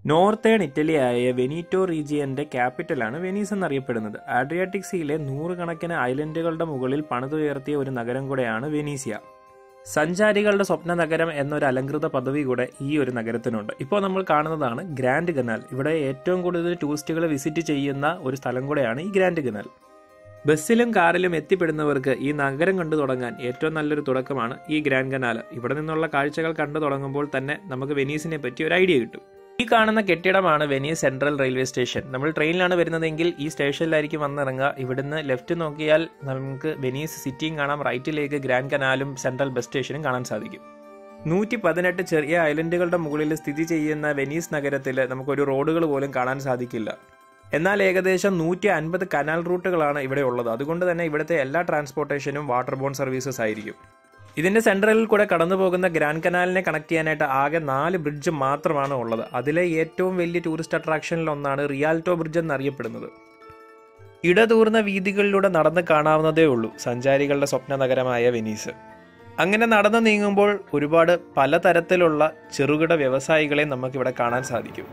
Northern ഇറ്റലിയായ വെനീറ്റോ റീജിയന്റെ ക്യാപിറ്റലാണ് Venice എന്നറിയപ്പെടുന്നത് ആഡ്രിയാറ്റിക് സീയിലെ നൂറുകണക്കിന് ഐലൻഡുകളുടെ മുകളിൽ പണിതുയർത്തിയ ഒരു നഗരം കൂടെയാണ് വെനീസിയ സഞ്ചാരികളുടെ സ്വപ്ന നഗരം എന്നൊരു അലങ്കൃത പദവി കൂടെ ഈ ഒരു നഗരത്തിനുണ്ട് ഇപ്പോൾ നമ്മൾ കാണുന്നതാണ് ഗ്രാൻഡ് കനാൽ ഇവിടെ ഏറ്റവും കൂടുതൽ ടൂറിസ്റ്റുകൾ വിസിറ്റ് ചെയ്യുന്ന ഒരു സ്ഥലം കൂടെയാണ് ഈ ഗ്രാൻഡ് കനാൽ ബസ്സിലും കാറിലും എത്തിപ്പെടുന്നവർക്ക് ഈ നഗരം കണ്ടു തുടങ്ങാൻ ഏറ്റവും നല്ലൊരു തുടക്കമാണ് ഈ ഗ്രാൻഡ് കനാൽ ഇവിടെ നിന്നുള്ള കാഴ്ചകൾ കണ്ടു തുടങ്ങുമ്പോൾ തന്നെ നമുക്ക് വെനീസിനെ പറ്റി ഒരു ഐഡിയ കിട്ടും ഈ കാണുന്ന കെട്ടിടമാണ് വെനീസ് സെൻട്രൽ റെയിൽവേ സ്റ്റേഷൻ നമ്മൾ ട്രെയിനിലാണ് വരുന്നതെങ്കിൽ ഈ സ്റ്റേഷനിലായിരിക്കും വന്നിറങ്ങുക ഇവിടുന്ന് ലെഫ്റ്റ് നോക്കിയാൽ നമുക്ക് വെനീസ് സിറ്റിയും കാണാം റൈറ്റിലേക്ക് ഗ്രാൻഡ് കനാലും സെൻട്രൽ ബസ് സ്റ്റേഷനും കാണാൻ സാധിക്കും നൂറ്റി പതിനെട്ട് ചെറിയ ഐലൻഡുകളുടെ മുകളിൽ സ്ഥിതി ചെയ്യുന്ന വെനീസ് നഗരത്തിൽ നമുക്കൊരു റോഡുകൾ പോലും കാണാൻ സാധിക്കില്ല എന്നാൽ ഏകദേശം നൂറ്റി അൻപത് കനാൽ റൂട്ടുകളാണ് ഇവിടെ ഉള്ളത് അതുകൊണ്ട് തന്നെ ഇവിടുത്തെ എല്ലാ ട്രാൻസ്പോർട്ടേഷനും വാട്ടർ ബോൺ സർവീസസ് ആയിരിക്കും ഇതിന്റെ സെൻട്രലിൽ കൂടെ കടന്നു പോകുന്ന ഗ്രാൻഡ് കനാലിനെ കണക്ട് ചെയ്യാനായിട്ട് ആകെ നാല് ബ്രിഡ്ജ് മാത്രമാണ് ഉള്ളത് അതിലെ ഏറ്റവും വലിയ ടൂറിസ്റ്റ് അട്രാക്ഷനിൽ ഒന്നാണ് റിയാൽറ്റോ ബ്രിഡ്ജ് എന്നറിയപ്പെടുന്നത് ഇടതൂർന്ന വീതികളിലൂടെ നടന്ന് കാണാവുന്നതേ ഉള്ളൂ സഞ്ചാരികളുടെ സ്വപ്ന നഗരമായ വെനീസ് അങ്ങനെ നടന്നു നീങ്ങുമ്പോൾ ഒരുപാട് പലതരത്തിലുള്ള ചെറുകിട വ്യവസായികളെ നമുക്കിവിടെ കാണാൻ സാധിക്കും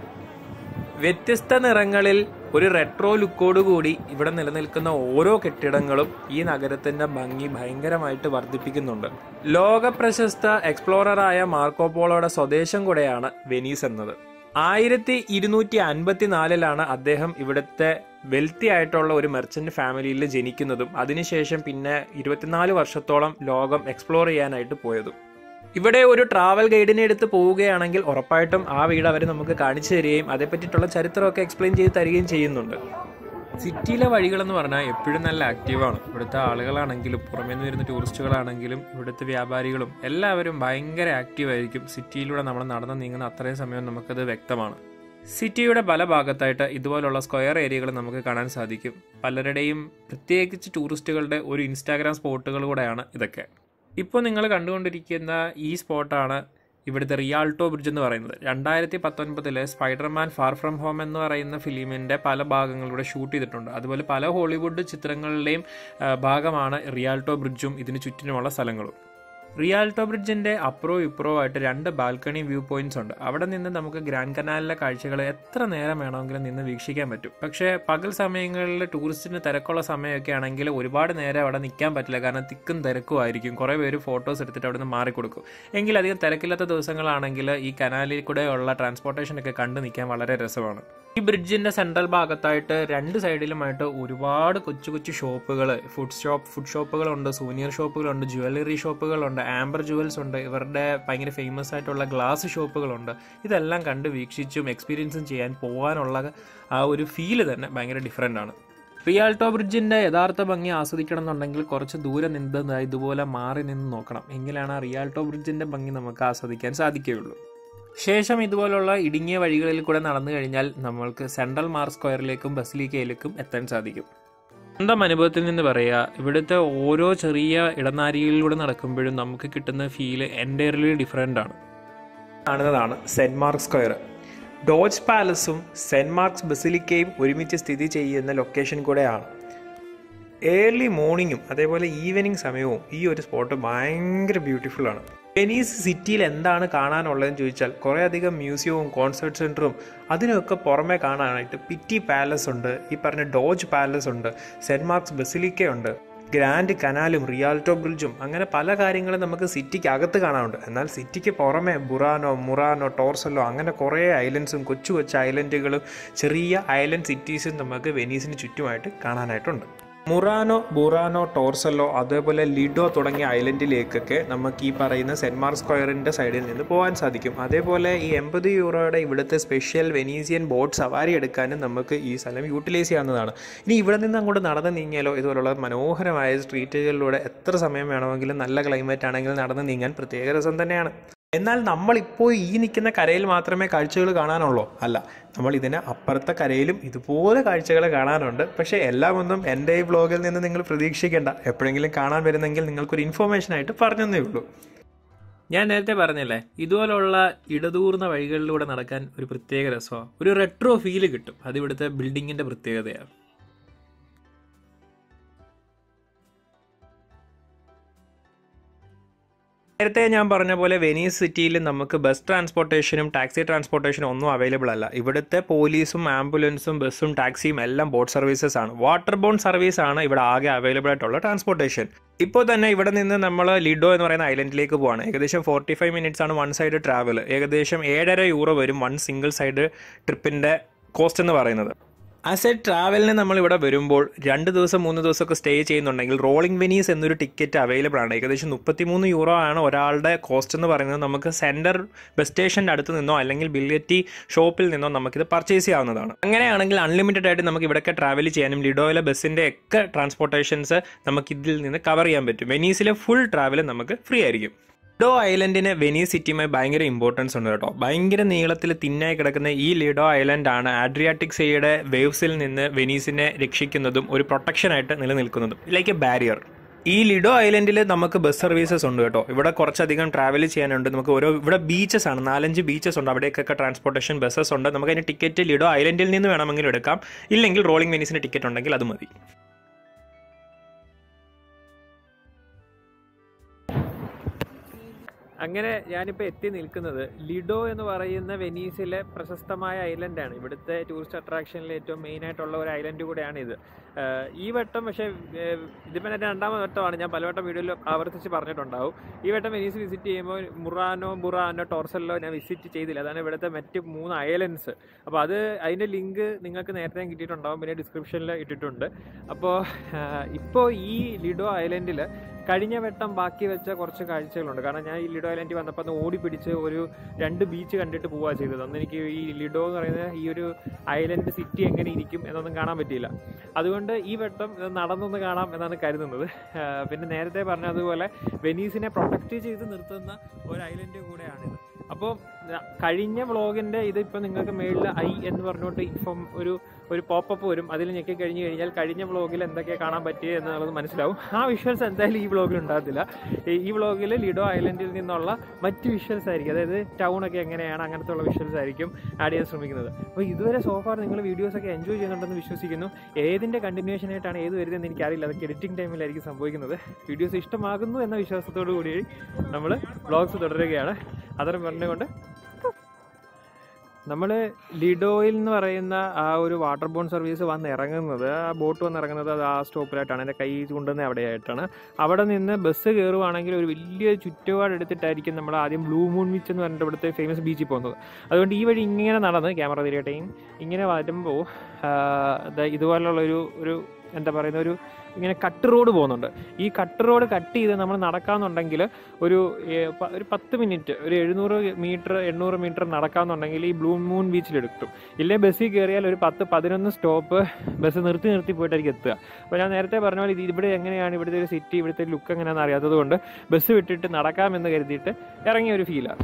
വ്യത്യസ്ത നിറങ്ങളിൽ ഒരു റെട്രോ ലുക്കോടുകൂടി ഇവിടെ നിലനിൽക്കുന്ന ഓരോ കെട്ടിടങ്ങളും ഈ നഗരത്തിന്റെ ഭംഗി ഭയങ്കരമായിട്ട് വർദ്ധിപ്പിക്കുന്നുണ്ട് ലോക പ്രശസ്ത എക്സ്പ്ലോററായ മാർക്കോപോളോയുടെ സ്വദേശം കൂടെയാണ് വെനീസ് എന്നത് ആയിരത്തി ഇരുന്നൂറ്റി അൻപത്തിനാലിലാണ് അദ്ദേഹം ഇവിടുത്തെ വെൽത്തി ആയിട്ടുള്ള ഒരു മെർച്ചന്റ് ഫാമിലിയിൽ ജനിക്കുന്നതും അതിനുശേഷം പിന്നെ ഇരുപത്തിനാല് വർഷത്തോളം ലോകം എക്സ്പ്ലോർ ചെയ്യാനായിട്ട് പോയതും ഇവിടെ ഒരു ട്രാവൽ ഗൈഡിനെ എടുത്ത് പോവുകയാണെങ്കിൽ ഉറപ്പായിട്ടും ആ വീട് അവർ നമുക്ക് കാണിച്ചു തരികയും അതേപ്പറ്റിയിട്ടുള്ള ചരിത്രമൊക്കെ എക്സ്പ്ലെയിൻ ചെയ്ത് തരികയും ചെയ്യുന്നുണ്ട് സിറ്റിയിലെ വഴികളെന്ന് പറഞ്ഞാൽ എപ്പോഴും നല്ല ആക്റ്റീവാണ് ഇവിടുത്തെ ആളുകളാണെങ്കിലും പുറമേ നിന്ന് വരുന്ന ടൂറിസ്റ്റുകളാണെങ്കിലും ഇവിടുത്തെ വ്യാപാരികളും എല്ലാവരും ഭയങ്കര ആക്റ്റീവായിരിക്കും സിറ്റിയിലൂടെ നമ്മൾ നടന്നു നീങ്ങുന്ന അത്രയും സമയം നമുക്കത് വ്യക്തമാണ് സിറ്റിയുടെ പല ഭാഗത്തായിട്ട് ഇതുപോലുള്ള സ്ക്വയർ ഏരിയകൾ നമുക്ക് കാണാൻ സാധിക്കും പലരുടെയും പ്രത്യേകിച്ച് ടൂറിസ്റ്റുകളുടെ ഒരു ഇൻസ്റ്റാഗ്രാം സ്പോട്ടുകൾ കൂടെയാണ് ഇതൊക്കെ ഇപ്പോൾ നിങ്ങൾ കണ്ടുകൊണ്ടിരിക്കുന്ന ഈ സ്പോട്ടാണ് ഇവിടുത്തെ റിയാൾട്ടോ ബ്രിഡ്ജ് എന്ന് പറയുന്നത് രണ്ടായിരത്തി പത്തൊൻപതിലെ സ്പൈഡർമാൻ ഫാർ ഫ്രം ഹോം എന്ന് പറയുന്ന ഫിലിമിൻ്റെ പല ഭാഗങ്ങളിലൂടെ ഷൂട്ട് ചെയ്തിട്ടുണ്ട് അതുപോലെ പല ഹോളിവുഡ് ചിത്രങ്ങളുടെയും ആ, ഭാഗമാണ് റിയാൾട്ടോ ബ്രിഡ്ജും ഇതിന് ചുറ്റിനുമുള്ള സ്ഥലങ്ങളും റിയാൾട്ടോ ബ്രിഡ്ജിന്റെ അപ്രോ ഇപ്രോ ആയിട്ട് രണ്ട് ബാൽക്കണി വ്യൂ പോയിന്റ്സ് ഉണ്ട് അവിടെ നിന്ന് നമുക്ക് ഗ്രാൻഡ് കനാലിലെ കാഴ്ചകൾ എത്ര നേരം വേണമെങ്കിലും നിന്ന് വീക്ഷിക്കാൻ പറ്റും പക്ഷേ പകൽ സമയങ്ങളിൽ ടൂറിസ്റ്റിന് തിരക്കുള്ള സമയമൊക്കെ ആണെങ്കിൽ ഒരുപാട് നേരം അവിടെ നിൽക്കാൻ പറ്റില്ല കാരണം തിക്കും തിരക്കും ആയിരിക്കും കുറേ പേര് ഫോട്ടോസ് എടുത്തിട്ട് അവിടെ നിന്ന് മാറിക്കൊടുക്കും എങ്കിൽ അധികം തിരക്കില്ലാത്ത ദിവസങ്ങളാണെങ്കിൽ ഈ കനാലിൽ കൂടെയുള്ള ട്രാൻസ്പോർട്ടേഷൻ ഒക്കെ കണ്ടു നിൽക്കാൻ വളരെ രസമാണ് ഈ ബ്രിഡ്ജിന്റെ സെൻട്രൽ ഭാഗത്തായിട്ട് രണ്ട് സൈഡിലുമായിട്ട് ഒരുപാട് കൊച്ചു കൊച്ചു ഷോപ്പുകൾ ഫുഡ് ഷോപ്പ് ഫുഡ് ഷോപ്പുകളുണ്ട് സൂനിയർ ഷോപ്പുകളുണ്ട് ജ്വല്ലറി ഷോപ്പുകളുണ്ട് ആംബർ ജുവൽസ് ഉണ്ട് ഇവരുടെ ഭയങ്കര ഫേമസ് ആയിട്ടുള്ള ഗ്ലാസ് ഷോപ്പുകളുണ്ട് ഇതെല്ലാം കണ്ട് വീക്ഷിച്ചും എക്സ്പീരിയൻസും ചെയ്യാൻ പോകാനുള്ള ആ ഒരു ഫീല് തന്നെ ഭയങ്കര ഡിഫറെൻ്റ് ആണ് റിയാൾട്ടോ ബ്രിഡ്ജിന്റെ യഥാർത്ഥ ഭംഗി ആസ്വദിക്കണം എന്നുണ്ടെങ്കിൽ കുറച്ച് ദൂരെ നിന്ന് ദാ ഇതുപോലെ മാറി നിന്ന് നോക്കണം എങ്കിലാണ് ആ റിയാൾട്ടോ ബ്രിഡ്ജിന്റെ ഭംഗി നമുക്ക് ആസ്വദിക്കാൻ സാധിക്കുകയുള്ളൂ ശേഷം ഇതുപോലുള്ള ഇടുങ്ങിയ വഴികളിൽ കൂടെ നടന്നു കഴിഞ്ഞാൽ നമ്മൾക്ക് സെൻട്രൽ മാർ സ്ക്വയറിലേക്കും ബസിലിക്കയിലേക്കും എത്താൻ സാധിക്കും സ്വന്തം അനുഭവത്തിൽ നിന്ന് പറയുക ഇവിടുത്തെ ഓരോ ചെറിയ ഇടനാരികളിലൂടെ നടക്കുമ്പോഴും നമുക്ക് കിട്ടുന്ന ഫീല് എൻറ്റയർലി ഡിഫറെൻ്റ് ആണ് കാണുന്നതാണ് സെന്റ് മാർക്ക് സ്ക്വയർ ഡോജ് പാലസും സെന്റ് മാർക്സ് ബസിലിക്കയും ഒരുമിച്ച് സ്ഥിതി ചെയ്യുന്ന ലൊക്കേഷൻ കൂടെയാണ് ഏർലി മോർണിംഗും അതേപോലെ ഈവനിങ് സമയവും ഈ ഒരു സ്പോട്ട് ഭയങ്കര ബ്യൂട്ടിഫുൾ ആണ് വെനീസ് സിറ്റിയിൽ എന്താണ് കാണാനുള്ളതെന്ന് ചോദിച്ചാൽ കുറേ അധികം മ്യൂസിയവും കോൺസേർട്ട് സെൻറ്ററും അതിനൊക്കെ പുറമെ കാണാനായിട്ട് പിറ്റി പാലസ് ഉണ്ട് ഈ പറഞ്ഞ ഡോജ് പാലസ് ഉണ്ട് സെന്റ് മാർക്സ് ബസിലിക്ക ഉണ്ട് ഗ്രാൻഡ് കനാലും റിയാൽട്ടോ ബ്രിഡ്ജും അങ്ങനെ പല കാര്യങ്ങളും നമുക്ക് സിറ്റിക്ക് അകത്ത് കാണാനുണ്ട് എന്നാൽ സിറ്റിക്ക് പുറമെ ബുറാനോ മുറാനോ ടോർസലോ അങ്ങനെ കുറേ ഐലൻഡ്സും കൊച്ചു കൊച്ചു ഐലൻഡുകളും ചെറിയ ഐലൻഡ് സിറ്റീസും നമുക്ക് വെനീസിന് ചുറ്റുമായിട്ട് കാണാനായിട്ടുണ്ട് മുറാനോ ബുറാനോ ടോർസലോ അതേപോലെ ലിഡോ തുടങ്ങിയ ഐലൻഡിലേക്കൊക്കെ നമുക്ക് ഈ പറയുന്ന സെന്റ് മാർക്ക് സ്ക്വയറിന്റെ സൈഡിൽ നിന്ന് പോകാൻ സാധിക്കും അതേപോലെ ഈ എൺപത് യൂറോയുടെ ഇവിടുത്തെ സ്പെഷ്യൽ വെനീസിയൻ ബോട്ട് സവാരി എടുക്കാനും നമുക്ക് ഈ സ്ഥലം യൂട്ടിലൈസ് ചെയ്യാവുന്നതാണ് ഇനി ഇവിടെ നിന്ന് അങ്ങോട്ട് നടന്നു നീങ്ങിയാലോ ഇതുപോലുള്ള മനോഹരമായ സ്ട്രീറ്റുകളിലൂടെ എത്ര സമയം വേണമെങ്കിലും നല്ല ക്ലൈമറ്റ് ആണെങ്കിലും നടന്നു നീങ്ങാൻ പ്രത്യേക രസം തന്നെയാണ് എന്നാൽ നമ്മളിപ്പോൾ ഈ നിൽക്കുന്ന കരയിൽ മാത്രമേ കാഴ്ചകൾ കാണാനുള്ളൂ അല്ല നമ്മൾ ഇതിന് അപ്പുറത്തെ കരയിലും ഇതുപോലെ കാഴ്ചകൾ കാണാനുണ്ട് പക്ഷേ എല്ലാം ഒന്നും എൻ്റെ ഈ വ്ളോഗിൽ നിന്ന് നിങ്ങൾ പ്രതീക്ഷിക്കേണ്ട എപ്പോഴെങ്കിലും കാണാൻ വരുന്നെങ്കിൽ നിങ്ങൾക്കൊരു ഇൻഫോർമേഷൻ ആയിട്ട് പറഞ്ഞതേ ഉള്ളൂ ഞാൻ നേരത്തെ പറഞ്ഞില്ലേ ഇതുപോലുള്ള ഇടതൂർന്ന വഴികളിലൂടെ നടക്കാൻ ഒരു പ്രത്യേക രസമാണ് ഒരു റെട്രോ ഫീല് കിട്ടും അത് ഇവിടുത്തെ ബിൽഡിങ്ങിൻ്റെ പ്രത്യേകതയാണ് നേരത്തെ ഞാൻ പറഞ്ഞ പോലെ വെനീസ് സിറ്റിയിൽ നമുക്ക് ബസ് ട്രാൻസ്പോർട്ടേഷനും ടാക്സി ട്രാൻസ്പോർട്ടേഷനും ഒന്നും അവൈലബിൾ അല്ല ഇവിടുത്തെ പോലീസും ആംബുലൻസും ബസ്സും ടാക്സിയും എല്ലാം ബോട്ട് സർവീസസ് ആണ് വാട്ടർ ബോൺ സർവീസ് ആണ് ഇവിടെ ആകെ അവൈലബിൾ ആയിട്ടുള്ള ട്രാൻസ്പോർട്ടേഷൻ ഇപ്പോൾ തന്നെ ഇവിടെ നിന്ന് നമ്മൾ ലിഡോ എന്ന് പറയുന്ന ഐലൻഡിലേക്ക് പോവാണ് ഏകദേശം ഫോർട്ടി ഫൈവ് മിനിറ്റ്സ് ആണ് വൺ സൈഡ് ട്രാവൽ ഏകദേശം ഏഴര യൂറോ വരും വൺ സിംഗിൾ സൈഡ് ട്രിപ്പിൻ്റെ കോസ്റ്റ് എന്ന് പറയുന്നത് ആസ് എ ട്രാവലിന് നമ്മൾ ഇവിടെ വരുമ്പോൾ രണ്ട് ദിവസം മൂന്ന് ദിവസമൊക്കെ സ്റ്റേ ചെയ്യുന്നുണ്ടെങ്കിൽ റോളിംഗ് വെനീസ് എന്നൊരു ടിക്കറ്റ് അവൈലബിൾ ആണ് ഏകദേശം മുപ്പത്തിമൂന്ന് യൂറോ ആണ് ഒരാളുടെ കോസ്റ്റ് എന്ന് പറയുന്നത് നമുക്ക് സെൻറ്റർ ബസ് സ്റ്റേഷൻ്റെ അടുത്ത് നിന്നോ അല്ലെങ്കിൽ ബില്ലറ്റി ഷോപ്പിൽ നിന്നോ നമുക്കിത് പർച്ചേസ് ചെയ്യാവുന്നതാണ് അങ്ങനെയാണെങ്കിൽ അൺലിമിറ്റഡ് ആയിട്ട് നമുക്ക് ഇവിടെയൊക്കെ ട്രാവൽ ചെയ്യാനും ലിഡോയിലെ ബസ്സിൻ്റെ ഒക്കെ ട്രാൻസ്പോർട്ടേഷൻസ് നമുക്ക് ഇതിൽ നിന്ന് കവർ ചെയ്യാൻ പറ്റും വെനീസിലെ ഫുൾ ട്രാവൽ നമുക്ക് ഫ്രീ ആയിരിക്കും ലിഡോ ഐലൻഡിന് വെനീസ് സിറ്റിയുമായി ഭയങ്കര ഇമ്പോർട്ടൻസ് ഉണ്ട് കേട്ടോ ഭയങ്കര നീളത്തിൽ തിന്നായി കിടക്കുന്ന ഈ ലിഡോ ഐലൻഡ് ആണ് ആഡ്രിയാറ്റിക് സീയുടെ വേവ്സിൽ നിന്ന് വെനീസിനെ രക്ഷിക്കുന്നതും ഒരു പ്രൊട്ടക്ഷനായിട്ട് നിലനിൽക്കുന്നതും ലൈക്ക് എ ബാരിയർ ഈ ലിഡോ ഐലൻഡിൽ നമുക്ക് ബസ് സർവീസസ് ഉണ്ട് കേട്ടോ ഇവിടെ കുറച്ചധികം ട്രാവൽ ചെയ്യാനുണ്ട് നമുക്ക് ഓരോ ഇവിടെ ബീച്ചസ് ആണ് നാലഞ്ച് ബീച്ചസ് ഉണ്ട് അവിടേക്കൊക്കെ ട്രാൻസ്പോർട്ടേഷൻ ബസ്സസ് ഉണ്ട് നമുക്ക് അതിന് ടിക്കറ്റ് ലിഡോ ഐലൻഡിൽ നിന്ന് വേണമെങ്കിലും എടുക്കാം ഇല്ലെങ്കിൽ റോളിംഗ് വെനീസിന് ടിക്കറ്റ് ഉണ്ടെങ്കിൽ അത് മതി അങ്ങനെ ഞാനിപ്പോൾ എത്തി നിൽക്കുന്നത് ലിഡോ എന്ന് പറയുന്ന വെനീസിലെ പ്രശസ്തമായ ഐലൻഡാണ് ഇവിടുത്തെ ടൂറിസ്റ്റ് അട്രാക്ഷനിലെ ഏറ്റവും മെയിൻ ആയിട്ടുള്ള ഒരു ഐലൻഡ് കൂടെയാണ് ഇത് ആഹ് ഈ വട്ടം പക്ഷേ ഏഹ് ഇതിപ്പോൾ എൻ്റെ രണ്ടാമത് വട്ടമാണ് ഞാൻ പലവട്ടം വീഡിയോയിൽ ആവർത്തിച്ച് പറഞ്ഞിട്ടുണ്ടാവും ഈ വട്ടം വെനീസ് വിസിറ്റ് ചെയ്യുമ്പോൾ മുറാനോ ബുറാനോ ടോർസെല്ലോ ഞാൻ വിസിറ്റ് ചെയ്തില്ല അതാണ് ഇവിടുത്തെ മറ്റ് മൂന്ന് ഐലൻഡ്സ് അപ്പോൾ അത് അതിൻ്റെ ലിങ്ക് നിങ്ങൾക്ക് നേരത്തെ കിട്ടിയിട്ടുണ്ടാവും പിന്നെ ഡിസ്ക്രിപ്ഷനിൽ ഇട്ടിട്ടുണ്ട് അപ്പോൾ ഇപ്പോൾ ഈ ലിഡോ ഐലൻഡിൽ കഴിഞ്ഞ വട്ടം ബാക്കി വെച്ച കുറച്ച് കാഴ്ചകളുണ്ട് കാരണം ഞാൻ ഈ ലിഡോ ഐലൻഡിൽ വന്നപ്പോൾ അന്ന് ഓടി പിടിച്ച് ഒരു രണ്ട് ബീച്ച് കണ്ടിട്ട് പോവുക ചെയ്തത് അന്ന് എനിക്ക് ഈ ലിഡോ എന്ന് പറയുന്ന ഈ ഒരു ഐലൻഡ് സിറ്റി എങ്ങനെ ഇരിക്കും എന്നൊന്നും കാണാൻ പറ്റിയില്ല അതുകൊണ്ട് ഈ വട്ടം ഇത് നടന്നൊന്ന് കാണാം എന്നാണ് കരുതുന്നത് ആ, പിന്നെ നേരത്തെ പറഞ്ഞതുപോലെ വെനീസിനെ പ്രൊട്ടക്റ്റ് ചെയ്ത് നിർത്തുന്ന ഒരു ഐലൻഡ് കൂടെയാണിത് അപ്പോൾ കഴിഞ്ഞ വ്ളോഗിൻ്റെ ഇതിപ്പോൾ നിങ്ങൾക്ക് മേളിൽ ഐ എന്ന് പറഞ്ഞുകൊണ്ട് ഇപ്പം ഒരു ഒരു പോപ്പപ്പ് വരും അതിൽ ഞെക്കി കഴിഞ്ഞ് കഴിഞ്ഞാൽ കഴിഞ്ഞ വ്ളോഗിൽ എന്തൊക്കെ കാണാൻ പറ്റിയത് എന്നുള്ളത് മനസ്സിലാവും ആ വിഷ്വൽസ് എന്തായാലും ഈ വ്ളോഗിൽ ഉണ്ടാകത്തില്ല ഈ- ഈ വ്ളോഗിൽ ലിഡോ ഐലൻഡിൽ നിന്നുള്ള മറ്റ് വിഷ്വൽസ് ആയിരിക്കും അതായത് ടൗൺ ഒക്കെ എങ്ങനെയാണ് അങ്ങനത്തെ ഉള്ള വിഷ്വൽസ് ആയിരിക്കും ആഡ് ചെയ്യാൻ ശ്രമിക്കുന്നത് അപ്പോൾ ഇതുവരെ സോഫാർ നിങ്ങൾ വീഡിയോസ് ഒക്കെ എൻജോയ് ചെയ്യുന്നുണ്ടെന്ന് വിശ്വസിക്കുന്നു ഏതിൻ്റെ കണ്ടിന്യൂഷൻ ആയിട്ടാണ് ഏത് വരുന്നതെന്ന് എനിക്കറിയില്ല അതൊക്കെ എഡിറ്റിംഗ് ടൈമിലായിരിക്കും സംഭവിക്കുന്നത് വീഡിയോസ് ഇഷ്ടമാകുന്നു എന്ന വിശ്വാസത്തോടു കൂടി നമ്മൾ വ്ളോഗ്സ് തുടരുകയാണ് അത്തരം പറഞ്ഞുകൊണ്ട് നമ്മൾ ലിഡോയിൽ എന്ന് പറയുന്ന ആ ഒരു വാട്ടർ ബോൺ സർവീസ് വന്ന് ഇറങ്ങുന്നത് ആ ബോട്ട് വന്ന് ഇറങ്ങുന്നത് അത് ആ സ്റ്റോപ്പിലായിട്ടാണ് എൻ്റെ കൈ കൊണ്ടുവന്ന അവിടെയായിട്ടാണ് അവിടെ നിന്ന് ബസ് കയറുവാണെങ്കിൽ ഒരു വലിയ ചുറ്റുപാട് എടുത്തിട്ടായിരിക്കും നമ്മൾ ആദ്യം ബ്ലൂ മൂൺ ബീച്ച് എന്ന് പറഞ്ഞിട്ട് ഇവിടുത്തെ ഫേമസ് ബീച്ചിൽ പോകുന്നത് അതുകൊണ്ട് ഈ വഴി ഇങ്ങനെ നടന്ന് ക്യാമറ തിരിയട്ടെയും ഇങ്ങനെ വരുമ്പോൾ ഇതുപോലുള്ള ഒരു ഒരു എന്താ പറയുന്ന ഒരു ഇങ്ങനെ കട്ട് റോഡ് പോകുന്നുണ്ട് ഈ കട്ട് റോഡ് കട്ട് ചെയ്ത് നമ്മൾ നടക്കാന്നുണ്ടെങ്കിൽ ഒരു ഏ, പ- ഒരു പത്ത് മിനിറ്റ് ഒരു എഴുന്നൂറ് മീറ്റർ എണ്ണൂറ് മീറ്റർ നടക്കാന്നുണ്ടെങ്കിൽ ഈ ബ്ലൂ മൂൺ ബീച്ചിലെടുക്കും ഇല്ലേ ബസ്സിൽ കയറിയാൽ ഒരു പത്ത് പതിനൊന്ന് സ്റ്റോപ്പ് ബസ് നിർത്തി നിർത്തി പോയിട്ടായിരിക്കും എത്തുക അപ്പോൾ ഞാൻ നേരത്തെ പറഞ്ഞ പോലെ ഇത് ഇവിടെ എങ്ങനെയാണ് ഇവിടുത്തെ ഒരു സിറ്റി ഇവിടുത്തെ ലുക്ക് എങ്ങനെയാണെന്ന് അറിയാത്തത് കൊണ്ട് ബസ് വിട്ടിട്ട് നടക്കാമെന്ന് കരുതിയിട്ട് ഇറങ്ങിയ ഒരു ഫീലാണ്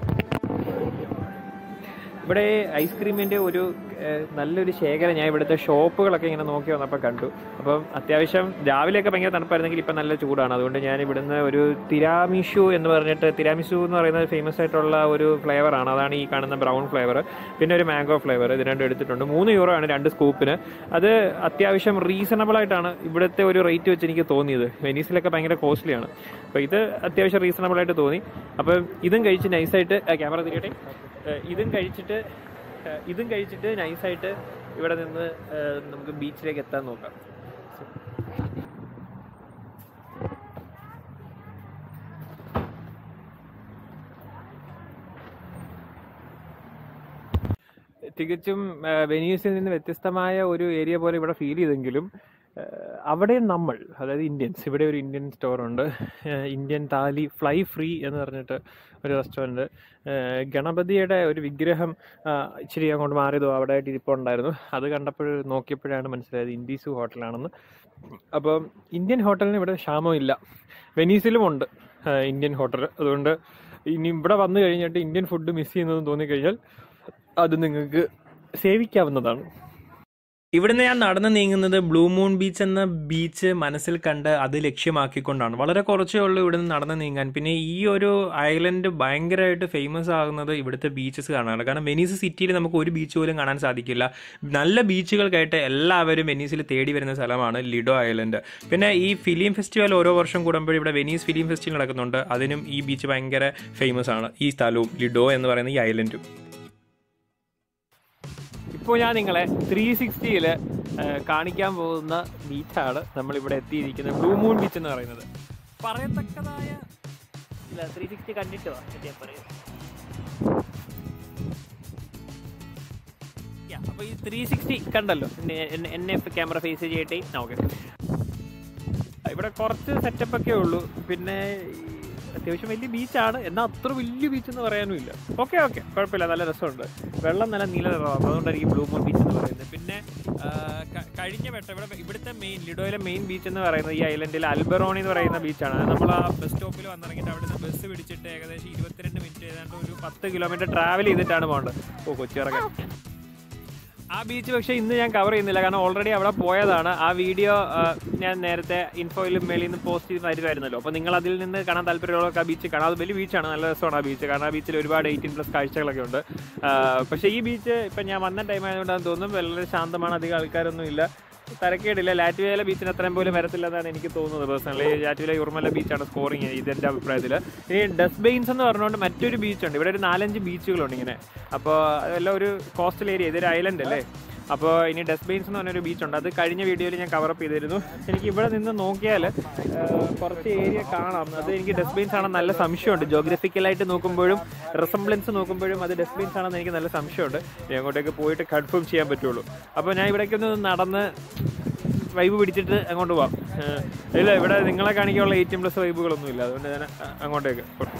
ഇവിടെ ഐസ്ക്രീമിൻ്റെ ഒരു ഏഹ്, നല്ലൊരു ശേഖരം ഞാൻ ഇവിടുത്തെ ഷോപ്പുകളൊക്കെ ഇങ്ങനെ നോക്കി വന്നപ്പോൾ കണ്ടു അപ്പം അത്യാവശ്യം രാവിലെയൊക്കെ ഭയങ്കര തണുപ്പായിരുന്നെങ്കിൽ ഇപ്പം നല്ല ചൂടാണ് അതുകൊണ്ട് ഞാൻ ഇവിടുന്ന് ഒരു തിരാമിഷു എന്ന് പറഞ്ഞിട്ട് തിരാമിഷു എന്ന് പറയുന്നത് ഫേമസ് ആയിട്ടുള്ള ഒരു ഫ്ലേവറാണ് അതാണ് ഈ കാണുന്ന ബ്രൗൺ ഫ്ലേവർ പിന്നെ ഒരു മാംഗോ ഫ്ലേവർ ഇത് രണ്ടും എടുത്തിട്ടുണ്ട് മൂന്ന് യൂറോ ആണ് രണ്ട് സ്കൂപ്പിന് അത് അത്യാവശ്യം റീസണബിൾ ആയിട്ടാണ് ഇവിടുത്തെ ഒരു റേറ്റ് വെച്ച് എനിക്ക് തോന്നിയത് വെനീസിലൊക്കെ ഭയങ്കര കോസ്റ്റ്ലിയാണ് അപ്പോൾ ഇത് അത്യാവശ്യം റീസണബിൾ ആയിട്ട് തോന്നി അപ്പം ഇതും കഴിച്ച് നൈസായിട്ട് ക്യാമറ തിരിയട്ടെ ഏഹ് ഇതും കഴിച്ചിട്ട് ഏഹ് ഇതും കഴിച്ചിട്ട് നൈസായിട്ട് ഇവിടെ നിന്ന് ഏഹ് നമുക്ക് ബീച്ചിലേക്ക് എത്താൻ നോക്കാം തികച്ചും ഏഹ് വെനീസിൽ നിന്ന് വ്യത്യസ്തമായ ഒരു ഏരിയ പോലെ ഇവിടെ ഫീൽ ചെയ്തെങ്കിലും ഏഹ് അവിടെ നമ്മൾ അതായത് ഇന്ത്യൻസ് ഇവിടെ ഒരു ഇന്ത്യൻ സ്റ്റോർ ഉണ്ട് ഏഹ് ഇന്ത്യൻ താലി ഫ്ലൈ ഫ്രീ എന്ന് പറഞ്ഞിട്ട് ഒരു റെസ്റ്റോറൻറ്റ് ഗണപതിയുടെ ഒരു വിഗ്രഹം ആ, ഇച്ചിരി അങ്ങോട്ട് മാറിയതോ അവിടെ ആയിട്ട് ഇരിപ്പുണ്ടായിരുന്നു അത് കണ്ടപ്പോൾ നോക്കിയപ്പോഴാണ് മനസ്സിലായത് ഇൻഡീസു ഹോട്ടലാണെന്ന് അപ്പം ഇന്ത്യൻ ഹോട്ടലിന് ഇവിടെ ക്ഷാമമില്ല വെനീസിലും ഉണ്ട് ആ, ഇന്ത്യൻ ഹോട്ടൽ അതുകൊണ്ട് ഇനി ഇവിടെ വന്നു കഴിഞ്ഞിട്ട് ഇന്ത്യൻ ഫുഡ് മിസ് ചെയ്യുന്നതെന്ന് തോന്നിക്കഴിഞ്ഞാൽ അത് നിങ്ങൾക്ക് സേവിക്കാവുന്നതാണ് ഇവിടുന്ന് ഞാൻ നടന്നു നീങ്ങുന്നത് ബ്ലൂ മൂൺ ബീച്ച് എന്ന ബീച്ച് മനസ്സിൽ കണ്ട് അത് ലക്ഷ്യമാക്കിക്കൊണ്ടാണ് വളരെ കുറച്ചേ ഉള്ളൂ ഇവിടുന്ന് നടന്നു നീങ്ങാൻ പിന്നെ ഈ ഒരു ഐലൻഡ് ഭയങ്കരമായിട്ട് ഫേമസ് ആകുന്നത് ഇവിടുത്തെ ബീച്ചസ് കാണാനാണ് കാരണം വെനീസ് സിറ്റിയിൽ നമുക്ക് ഒരു ബീച്ച് പോലും കാണാൻ സാധിക്കില്ല നല്ല ബീച്ചുകൾക്കായിട്ട് എല്ലാവരും വെനീസിൽ തേടി വരുന്ന സ്ഥലമാണ് ലിഡോ ഐലൻഡ് പിന്നെ ഈ ഫിലിം ഫെസ്റ്റിവൽ ഓരോ വർഷം കൂടുമ്പോൾ ഇവിടെ വെനീസ് ഫിലിം ഫെസ്റ്റിവൽ നടക്കുന്നുണ്ട് അതിനും ഈ ബീച്ച് ഭയങ്കര ഫേമസ് ആണ് ഈ സ്ഥലവും ലിഡോ എന്ന് പറയുന്ന ഈ ഐലൻഡും ഇപ്പോൾ ഞാൻ നിങ്ങളെ ത്രീ സിക്സ്റ്റിയിൽ കാണിക്കാൻ പോകുന്ന ബീച്ചാണ് നമ്മളിവിടെ എത്തിയിരിക്കുന്നത് ബ്ലൂ മൂൺ ബീച്ച് എന്ന് പറയുന്നത് പറയത്തക്കതായ ഇല്ല ത്രീ സിക്സ്റ്റി കണ്ടിട്ട് വാ എന്നിട്ട് ഞാൻ പറയാം അപ്പോൾ ഈ ത്രീ സിക്സ്റ്റി കണ്ടല്ലോ എന്നെ- എന്നെ- എന്നെ ക്യാമറ ഫേസ് ചെയ്യട്ടെ ഓക്കെ ഇവിടെ കുറച്ച് സെറ്റപ്പ് ഒക്കെ ഉള്ളൂ പിന്നെ ഈ അത്യാവശ്യം വലിയ ബീച്ചാണ് എന്നാൽ അത്ര വലിയ ബീച്ച് എന്ന് പറയാനും ഇല്ല ഓക്കെ ഓക്കെ കുഴപ്പമില്ല നല്ല രസമുണ്ട് വെള്ളം നല്ല നീല നിറമാണ് അതുകൊണ്ടായിരിക്കും ബ്ലൂ മൂൺ ബീച്ച് എന്ന് പറയുന്നത് പിന്നെ ആ, ക- കഴിഞ്ഞ വട്ടം ഇവിടെ ഇവിടുത്തെ മെയിൻ ലിഡോയിലെ മെയിൻ ബീച്ച് എന്ന് പറയുന്നത് ഈ ഐലൻഡിൽ അൽബറോണി എന്ന് പറയുന്ന ബീച്ചാണ് അത് നമ്മൾ ആ ബസ് സ്റ്റോപ്പിൽ വന്നിറങ്ങിയിട്ട് അവിടുന്ന് ബസ് പിടിച്ചിട്ട് ഏകദേശം ഇരുപത്തിരണ്ട് മിനിറ്റ് ഏതാണ്ട് ഒരു പത്ത് കിലോമീറ്റർ ട്രാവൽ ചെയ്തിട്ടാണ് പോകേണ്ടത് ഓ കൊച്ചിറങ്ങാൻ ആ ബീച്ച് പക്ഷേ ഇന്ന് ഞാൻ കവർ ചെയ്യുന്നില്ല കാരണം ഓൾറെഡി അവിടെ പോയതാണ് ആ വീഡിയോ ഞാൻ നേരത്തെ ഇൻഫോയിലും മേളിൽ നിന്ന് പോസ്റ്റ് ചെയ്ത് തരുമായിരുന്നല്ലോ അപ്പോൾ നിങ്ങൾ അതിൽ നിന്ന് കാണാൻ താല്പര്യമുള്ളവർക്ക് ആ ബീച്ച് കാണാം അത് വലിയ ബീച്ചാണ് നല്ല രസമാണ് ആ ബീച്ച് കാരണം ആ ബീച്ചിൽ ഒരുപാട് എയ്റ്റീൻ പ്ലസ് കാഴ്ചകളൊക്കെ ഉണ്ട് ആ, പക്ഷേ ഈ ബീച്ച് ഇപ്പം ഞാൻ വന്ന ടൈം ആയതുകൊണ്ടാണ് തോന്നുന്നു വളരെ ശാന്തമാണ് അധികം ആൾക്കാരൊന്നും ഇല്ല തരക്കേടില്ല ലാറ്റ്വിയയിലെ ബീച്ചിന് അത്രയും പോലും വരത്തില്ലെന്നാണ് എനിക്ക് തോന്നുന്നത് പേഴ്സണലി ലാറ്റ്വിയയിലെ ഉർമല ബീച്ചാണ് സ്കോറിങ് ഇതെൻ്റെ അഭിപ്രായത്തിൽ ഇനി ഡസ്റ്റ്ബെയിൻസ് എന്ന് പറഞ്ഞുകൊണ്ട് മറ്റൊരു ബീച്ചുണ്ട് ഇവിടെ ഒരു നാലഞ്ച് ബീച്ചുകളുണ്ട് ഇങ്ങനെ അപ്പോൾ അതെല്ലാം ഒരു കോസ്റ്റൽ ഏരിയ ഇതൊരു ഐലൻഡ് അല്ലേ അപ്പോൾ ഇനി ഡസ്റ്റ്ബിൻസ് എന്ന് പറഞ്ഞൊരു ബീച്ചുണ്ട് അത് കഴിഞ്ഞ വീഡിയോയിൽ ഞാൻ കവറപ്പ് ചെയ്തിരുന്നു എനിക്ക് ഇവിടെ നിന്ന് നോക്കിയാൽ കുറച്ച് ഏരിയ കാണാം അത് എനിക്ക് ഡസ്റ്റ്ബിൻസ് ആണെന്ന് നല്ല സംശയമുണ്ട് ജോഗ്രഫിക്കലായിട്ട് നോക്കുമ്പോഴും റിസംബ്ലൻസ് നോക്കുമ്പോഴും അത് ഡസ്റ്റ്ബിൻസ് ആണെന്ന് എനിക്ക് നല്ല സംശയമുണ്ട് ഇനി അങ്ങോട്ടേക്ക് പോയിട്ട് കൺഫേം ചെയ്യാൻ പറ്റുള്ളൂ അപ്പോൾ ഞാൻ ഇവിടേക്കൊന്ന് നടന്ന് വൈബ് പിടിച്ചിട്ട് അങ്ങോട്ട് പോവാം ഏഹ് ഇല്ല ഇവിടെ നിങ്ങളെ കാണിക്കാനുള്ള എയ്റ്റീൻ പ്ലസ് വൈബുകളൊന്നും ഇല്ല അതുകൊണ്ട് ഞാൻ അ- അങ്ങോട്ടേക്ക് പോട്ടെ.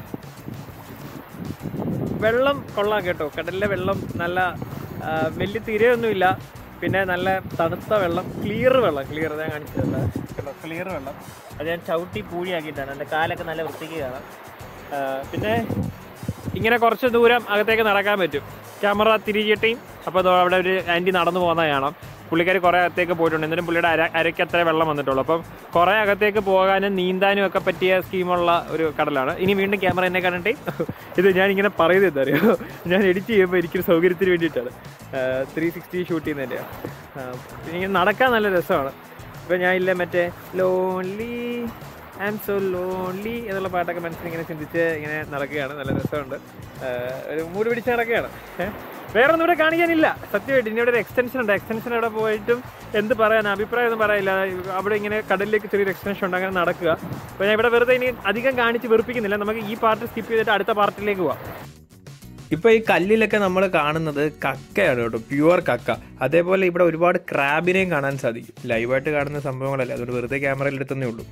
വെള്ളം കൊള്ളാം കേട്ടോ കടലിലെ വെള്ളം നല്ല ആ, വലിയ തിരയൊന്നുമില്ല പിന്നെ നല്ല തണുത്ത വെള്ളം ക്ലിയർ വെള്ളം ക്ലിയർ ഞാൻ കാണിച്ചിട്ടുണ്ട് കേട്ടോ ക്ലിയർ വെള്ളം അത് ഞാൻ ചവിട്ടി പൂഴിയാക്കിയിട്ടാണ് എൻ്റെ കാലൊക്കെ നല്ല വൃത്തിക്ക് കാണാം ആ, പിന്നെ ഇങ്ങനെ കുറച്ച് ദൂരം അകത്തേക്ക് നടക്കാൻ പറ്റും ക്യാമറ തിരികെട്ടിയും അപ്പോൾ ദോ അവിടെ ഒരു ആൻറ്റി നടന്നു പോകുന്നത് കാണാം പുള്ളിക്കാർ കുറേ അകത്തേക്ക് പോയിട്ടുണ്ട് എന്നിട്ടും പുള്ളിയുടെ അര അരയ്ക്ക് അത്ര വെള്ളം വന്നിട്ടുള്ളൂ അപ്പം കുറേ അകത്തേക്ക് പോകാനും നീന്താനും ഒക്കെ പറ്റിയ സ്കീമുള്ള ഒരു കടലാണ് ഇനി വീണ്ടും ക്യാമറ എന്നെ കണ്ടിട്ട് ഇത് ഞാൻ ഇങ്ങനെ പറയുന്നത് എന്താ അറിയോ ഞാൻ എഡിറ്റ് ചെയ്യുമ്പോൾ എനിക്കൊരു സൗകര്യത്തിന് വേണ്ടിയിട്ടാണ് ത്രീ സിക്സ്റ്റി ഷൂട്ട് ചെയ്യുന്നതിൻ്റെയാണ് ഇങ്ങനെ നടക്കാൻ നല്ല രസമാണ് ഇപ്പം ഞാൻ ഇല്ല മറ്റേ lonely I am so lonely എന്നുള്ള പാട്ടൊക്കെ മനസ്സിൽ ഇങ്ങനെ ചിന്തിച്ച് ഇങ്ങനെ നടക്കുകയാണ് നല്ല രസമുണ്ട് ആഹ് ഒരു മൂട് പിടിച്ച് നടക്കുകയാണ് ഏഹ് വേറെ ഒന്നും ഇവിടെ കാണിക്കാനില്ല സത്യമായിട്ട് ഇനി ഇവിടെ ഒരു എക്സ്റ്റൻഷൻ ഉണ്ട് എക്സ്റ്റൻഷൻ അവിടെ പോയിട്ടും എന്ത് പറയാൻ അഭിപ്രായം ഒന്നും പറയില്ല അവിടെ ഇങ്ങനെ കടലിലേക്ക് ചെറിയൊരു എക്സ്റ്റൻഷൻ ഉണ്ട് അങ്ങനെ നടക്കുക അപ്പോൾ ഞാൻ ഇവിടെ വെറുതെ ഇനി അധികം കാണിച്ച് വെറുപ്പിക്കുന്നില്ല നമുക്ക് ഈ പാർട്ട് സ്കിപ്പ് ചെയ്തിട്ട് അടുത്ത പാർട്ടിലേക്ക് പോവാം ഇപ്പൊ ഈ കല്ലിലൊക്കെ നമ്മൾ കാണുന്നത് കക്കയാണ് കേട്ടോ പ്യുവർ കക്ക അതേപോലെ ഇവിടെ ഒരുപാട് ക്രാബിനെയും കാണാൻ സാധിക്കും ലൈവായിട്ട് കാണുന്ന സംഭവങ്ങളല്ല അതുകൊണ്ട് വെറുതെ ക്യാമറയിൽ എടുത്തേ ഉള്ളൂ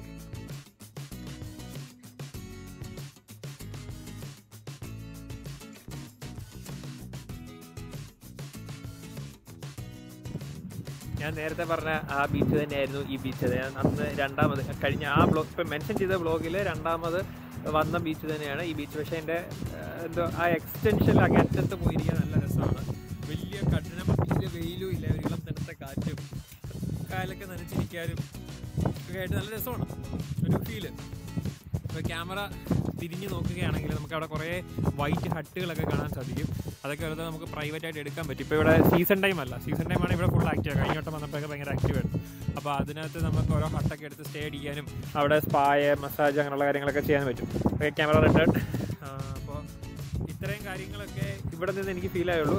ഞാൻ നേരത്തെ പറഞ്ഞ ആ ബീച്ച് തന്നെയായിരുന്നു ഈ ബീച്ച് ഞാൻ അന്ന് രണ്ടാമത് കഴിഞ്ഞ ആ ബ്ലോഗ് ഇപ്പം മെൻഷൻ ചെയ്ത ബ്ലോഗിൽ രണ്ടാമത് വന്ന ബീച്ച് തന്നെയാണ് ഈ ബീച്ച് പക്ഷേ എൻ്റെ എന്തോ ആ എക്സ്റ്റൻഷൻ അങ്ങറ്റത്ത് പോയിരിക്കാൻ നല്ല രസമാണ് വലിയ കഠിനം വലിയ വെയിലും ഇല്ല ഒരു ഇളം തണുത്ത കാറ്റും കാലൊക്കെ നനച്ചിരിക്കാനും ഒക്കെ ആയിട്ട് നല്ല രസമാണ് ഒരു ഫീല് ഇപ്പോൾ ക്യാമറ തിരിഞ്ഞ് നോക്കുകയാണെങ്കിൽ നമുക്ക് അവിടെ കുറേ വൈറ്റ് ഹട്ടുകളൊക്കെ കാണാൻ സാധിക്കും അതൊക്കെ വെറുതെ നമുക്ക് പ്രൈവറ്റ് ആയിട്ട് എടുക്കാൻ പറ്റും ഇപ്പോൾ ഇവിടെ സീസൺ ടൈം അല്ല സീസൺ ടൈമാണ് ഇവിടെ ഫുൾ ആക്റ്റീവ് കഴിഞ്ഞ വട്ടം വന്നപ്പോഴൊക്കെ ഭയങ്കര ആക്റ്റീവ് ആയിരുന്നു അപ്പോൾ അതിനകത്ത് നമുക്ക് ഓരോ ഹട്ടൊക്കെ എടുത്ത് സ്റ്റേ ചെയ്യാനും അവിടെ സ്പായ മസാജ് അങ്ങനെയുള്ള കാര്യങ്ങളൊക്കെ ചെയ്യാൻ പറ്റും ക്യാമറ റിട്ടേൺ അപ്പോൾ ഇത്രയും കാര്യങ്ങളൊക്കെ ഇവിടെ നിന്ന് എനിക്ക് ഫീൽ ആയുള്ളൂ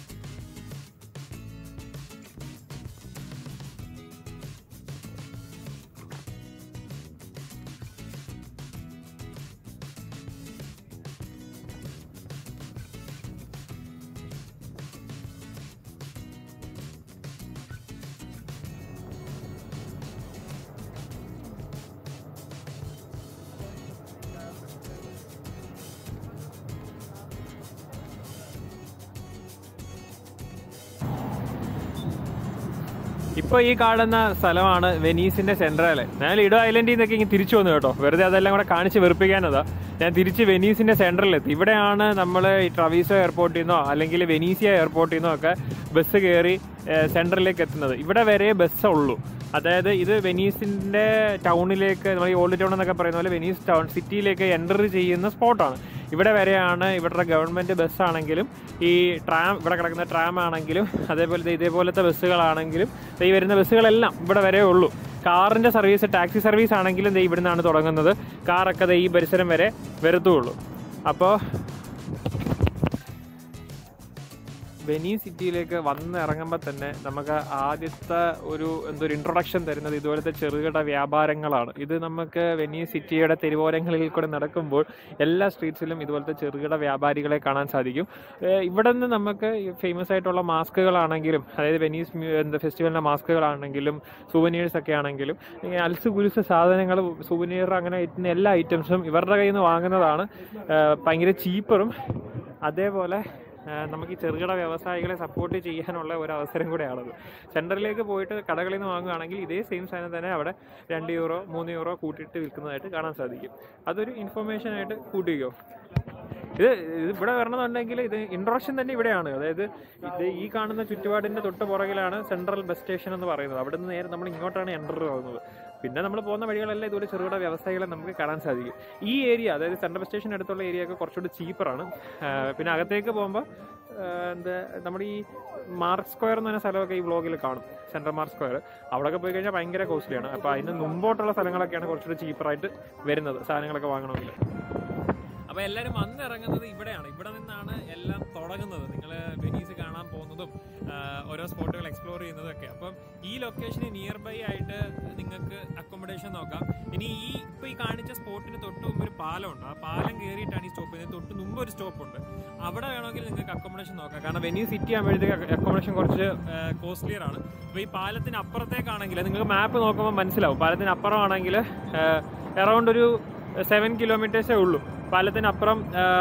ഇപ്പോൾ ഈ കാണുന്ന സ്ഥലമാണ് വെനീസിന്റെ സെൻട്രല് ഞാൻ ഇഡോ ഐലൻഡിൽ നിന്നൊക്കെ ഇങ്ങനെ തിരിച്ചു വന്നു കേട്ടോ വെറുതെ അതെല്ലാം കൂടെ കാണിച്ച് വെറുപ്പിക്കാനതാ ഞാൻ തിരിച്ച് വെനീസിന്റെ സെൻട്രലിലെത്തി ഇവിടെയാണ് നമ്മൾ ഈ ട്രവീസോ എയർപോർട്ടിൽ നിന്നോ അല്ലെങ്കിൽ വെനീസിയ എയർപോർട്ടിൽ നിന്നോ ഒക്കെ ബസ് കയറി സെൻട്രലിലേക്ക് എത്തുന്നത് ഇവിടെ വരെ ബസ് ഉള്ളൂ അതായത് ഇത് വെനീസിന്റെ ടൗണിലേക്ക് നമ്മൾ ഈ ഓൾഡ് ടൗൺ എന്നൊക്കെ പറയുന്ന പോലെ വെനീസ് ടൗൺ സിറ്റിയിലേക്ക് എൻ്റർ ചെയ്യുന്ന സ്പോട്ടാണ് ഇവിടെ വരെയാണ് ഇവരുടെ ഗവൺമെന്റ് ബസ് ആണെങ്കിലും ഈ ട്രാം ഇവിടെ കിടക്കുന്ന ട്രാം ആണെങ്കിലും അതേപോലെ ദേ ഇതേപോലത്തെ ബസ്സുകളാണെങ്കിലും ദേ ഈ വരുന്ന ബസ്സുകളെല്ലാം ഇവിടെ വരെ ഉള്ളൂ കാറിന്റെ സർവീസ് ടാക്സി സർവീസ് ആണെങ്കിലും ദേ ഇവിടുന്നാണ് തുടങ്ങുന്നത് കാറൊക്കെ ദേ ഈ പരിസരം വരെ വരത്തുള്ളൂ അപ്പോൾ വെനീസ് സിറ്റിയിലേക്ക് വന്ന് ഇറങ്ങുമ്പോൾ തന്നെ നമുക്ക് ആദ്യത്തെ ഒരു എന്തൊരു ഇൻട്രൊഡക്ഷൻ തരുന്നത് ഇതുപോലത്തെ ചെറുകിട വ്യാപാരങ്ങളാണ് ഇത് നമുക്ക് വെനീസ് സിറ്റിയുടെ തെരുവോരങ്ങളിൽ കൂടെ നടക്കുമ്പോൾ എല്ലാ സ്ട്രീറ്റ്സിലും ഇതുപോലത്തെ ചെറുകിട വ്യാപാരികളെ കാണാൻ സാധിക്കും ഏഹ് ഇവിടെ നിന്ന് നമുക്ക് ഫേമസ് ആയിട്ടുള്ള മാസ്കുകളാണെങ്കിലും അതായത് വെനീസ് മ്യൂ- എന്താ ഫെസ്റ്റിവലിന്റെ മാസ്കുകളാണെങ്കിലും സുവനീഴ്സ് ഒക്കെ ആണെങ്കിലും ഇങ്ങനെ അൽസ് കുലുസ് സാധനങ്ങൾ സുവനീർ അങ്ങനെ ഇട്ടുന്ന എല്ലാ ഐറ്റംസും ഇവരുടെ കയ്യിൽ നിന്ന് വാങ്ങുന്നതാണ് ഏഹ് ഭയങ്കര ചീപ്പറും അതേപോലെ ആ, നമുക്ക് ഈ ചെറുകിട വ്യവസായികളെ സപ്പോർട്ട് ചെയ്യാനുള്ള ഒരു അവസരം കൂടെയാണത് സെൻറ്ററിലേക്ക് പോയിട്ട് കടകളിൽ നിന്ന് വാങ്ങുകയാണെങ്കിൽ ഇതേ സെയിം സാധനം തന്നെ അവിടെ രണ്ട് യൂറോ മൂന്ന് യൂറോ കൂട്ടിയിട്ട് വിൽക്കുന്നതായിട്ട് കാണാൻ സാധിക്കും അതൊരു ഇൻഫർമേഷൻ ആയിട്ട് കൂട്ടിക്കോ ഇത് ഇത് ഇവിടെ വരണമെന്നുണ്ടെങ്കിൽ ഇത് ഇൻട്രൊഡക്ഷൻ തന്നെ ഇവിടെയാണ് അതായത് ഇത് ഈ കാണുന്ന ചുറ്റുപാടിന്റെ തൊട്ട് പുറകിലാണ് സെൻട്രൽ ബസ് സ്റ്റേഷൻ എന്ന് പറയുന്നത് അവിടെ നിന്ന് നേരെ നമ്മൾ ഇങ്ങോട്ടാണ് എൻ്റർ ആവുന്നത് പിന്നെ നമ്മൾ പോകുന്ന വഴികളെല്ലാം ഇതുപോലെ ചെറുകിട വ്യവസായികളെ നമുക്ക് കാണാൻ സാധിക്കും ഈ ഏരിയ അതായത് സെൻട്രൽ ബസ് സ്റ്റേഷൻ അടുത്തുള്ള ഏരിയ ഒക്കെ കുറച്ചുകൂടി ചീപ്പറാണ് പിന്നെ അകത്തേക്ക് പോകുമ്പോൾ എന്താ നമ്മുടെ ഈ മാർക്ക് സ്ക്വയർ എന്ന് പറഞ്ഞ സ്ഥലമൊക്കെ ഈ വ്ളോഗിൽ കാണും സെൻട്രൽ മാർക്ക് സ്ക്വയർ അവിടെയൊക്കെ പോയി കഴിഞ്ഞാൽ ഭയങ്കര കോസ്റ്റ്ലിയാണ് അപ്പോൾ അതിന് മുമ്പോട്ടുള്ള സ്ഥലങ്ങളൊക്കെയാണ് കുറച്ചുകൂടി ചീപ്പറായിട്ട് വരുന്നത് സാധനങ്ങളൊക്കെ വാങ്ങണമെങ്കിൽ അപ്പൊ എല്ലാരും വന്നിറങ്ങുന്നത് ഇവിടെയാണ് ഇവിടെ നിന്നാണ് എല്ലാം തുടങ്ങുന്നത് നിങ്ങൾ വെനീസ് കാണാൻ പോകുന്നതും ആ, ഓരോ സ്പോട്ടുകൾ എക്സ്പ്ലോർ ചെയ്യുന്നതും ഒക്കെ അപ്പം ഈ ലൊക്കേഷന് നിയർ ബൈ ആയിട്ട് നിങ്ങൾക്ക് അക്കോമഡേഷൻ നോക്കാം ഇനി ഈ ഇപ്പൊ ഈ കാണിച്ച സ്പോട്ടിന് തൊട്ട് മുമ്പ് ഒരു പാലമുണ്ട് ആ പാലം കയറിയിട്ടാണ് ഈ സ്റ്റോപ്പ് ചെയ്യുന്നത് തൊട്ട് മുമ്പ് ഒരു സ്റ്റോപ്പ് ഉണ്ട് അവിടെ വേണമെങ്കിൽ നിങ്ങൾക്ക് അക്കോമഡേഷൻ നോക്കാം കാരണം വെനീസ് സിറ്റി ആകുമ്പോഴത്തേക്ക് അക്കോമഡേഷൻ കുറച്ച് കോസ്റ്റ്ലിയർ ആണ് അപ്പോൾ ഈ പാലത്തിന് അപ്പുറത്തേക്കാണെങ്കിൽ നിങ്ങൾക്ക് മാപ്പ് നോക്കുമ്പോൾ മനസ്സിലാവും പാലത്തിന് അപ്പുറമാണെങ്കിൽ അറൗണ്ട് ഒരു സെവൻ കിലോമീറ്റേഴ്സേ ഉള്ളൂ പാലത്തിനപ്പുറം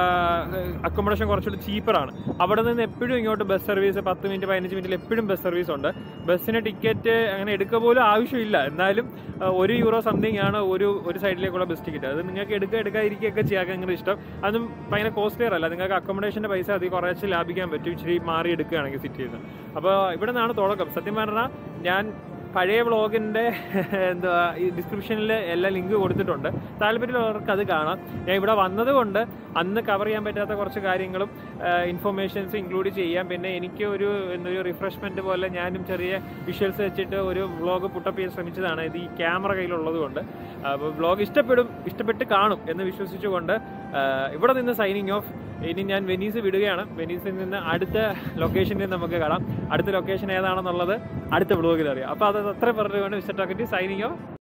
അക്കോമഡേഷൻ കുറച്ചുകൂടി ചീപ്പറാണ് അവിടെ നിന്ന് എപ്പോഴും ഇങ്ങോട്ട് ബസ് സർവീസ് പത്ത് മിനിറ്റ് പതിനഞ്ച് മിനിറ്റിൽ എപ്പോഴും ബസ് സർവീസ് ഉണ്ട് ബസ്സിന് ടിക്കറ്റ് അങ്ങനെ എടുക്കുക പോലും ആവശ്യമില്ല എന്നാലും ആ, ഒരു യൂറോ സംതിങ് ആണ് ഒരു ഒരു സൈഡിലേക്കുള്ള ബസ് ടിക്കറ്റ് അത് നിങ്ങൾക്ക് എടുക്കുക എടുക്കാതിരിക്കുകയൊക്കെ ചെയ്യാൻ നിങ്ങളുടെ ഇഷ്ടം അതും ഭയങ്കര കോസ്റ്റ്ലിയർ അല്ല നിങ്ങൾക്ക് അക്കോമഡേഷന്റെ പൈസ അതിൽ കുറച്ച് ലാഭിക്കാൻ പറ്റും ഇച്ചിരി മാറി എടുക്കുകയാണെങ്കിൽ സിറ്റിയിൽ നിന്ന് അപ്പോൾ ഇവിടെ നിന്നാണ് തുടക്കം സത്യം പറഞ്ഞാൽ ഞാൻ പഴയ വ്ളോഗിന്റെ എന്താ ഈ ഡിസ്ക്രിപ്ഷനിൽ എല്ലാ ലിങ്ക് കൊടുത്തിട്ടുണ്ട് താല്പര്യമുള്ളവർക്ക് അത് കാണാം ഞാൻ ഇവിടെ വന്നതുകൊണ്ട് അന്ന് കവർ ചെയ്യാൻ പറ്റാത്ത കുറച്ച് കാര്യങ്ങളും ഇൻഫർമേഷൻസ് ഇൻക്ലൂഡ് ചെയ്യാം പിന്നെ എനിക്ക് ഒരു എന്തൊരു റിഫ്രഷ്മെന്റ് പോലെ ഞാനും ചെറിയ വിഷ്വൽസ് വെച്ചിട്ട് ഒരു വ്ളോഗ് പുട്ടപ്പ് ചെയ്യാൻ ശ്രമിച്ചതാണ് ഇത് ഈ ക്യാമറ കയ്യിലുള്ളത് കൊണ്ട് അപ്പോൾ വ്ളോഗ് ഇഷ്ടപ്പെടും ഇഷ്ടപ്പെട്ട് കാണും എന്ന് വിശ്വസിച്ചുകൊണ്ട് ആ, ഇവിടെ നിന്ന് സൈനിങ് ഓഫ് ഇനി ഞാൻ വെനീസ് വിടുകയാണ് വെനീസിൽ നിന്ന് അടുത്ത ലൊക്കേഷനിൽ നമുക്ക് കാണാം അടുത്ത ലൊക്കേഷൻ ഏതാണെന്നുള്ളത് അടുത്ത വ്ളോഗിൽ അറിയാം അപ്പോൾ അത് അത്ര പറഞ്ഞുകൊണ്ട് മിസ്റ്റർ ടോക്കറ്റി സൈനിങ് ഓഫ്